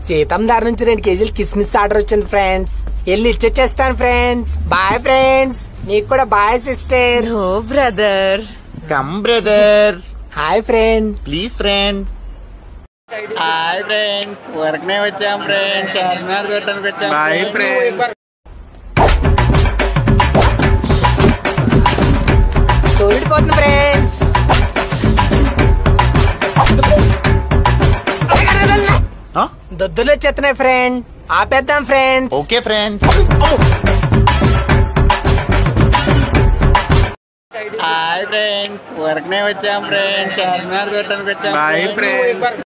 సీతం ధర నుంచి రెండు కేజీలు కిస్మిస్ ఆర్డర్ వచ్చింది ఫ్రెండ్స్ వెళ్ళి ఇచ్చేస్తాను ఫ్రెండ్స్ బాయ్ ఫ్రెండ్స్ మీకు కూడా bye sister no brother come brother hi friend please friend hi friends వర్క్నే వచ్చాం ఫ్రెండ్స్ చార్మినార్ చూడటానికి వచ్చాం బాయ్ ఫ్రెండ్స్ తోలిపోతుంది ఫ్రెండ్స్ దొద్దులు వచ్చేస్తున్నాయి ఫ్రెండ్ ఆపేద్దాం friends okay friends hi friends వర్క్నే వచ్చాం ఫ్రెండ్స్ చార్మినార్ చూడటానికి వచ్చాం బాయ్ ఫ్రెండ్స్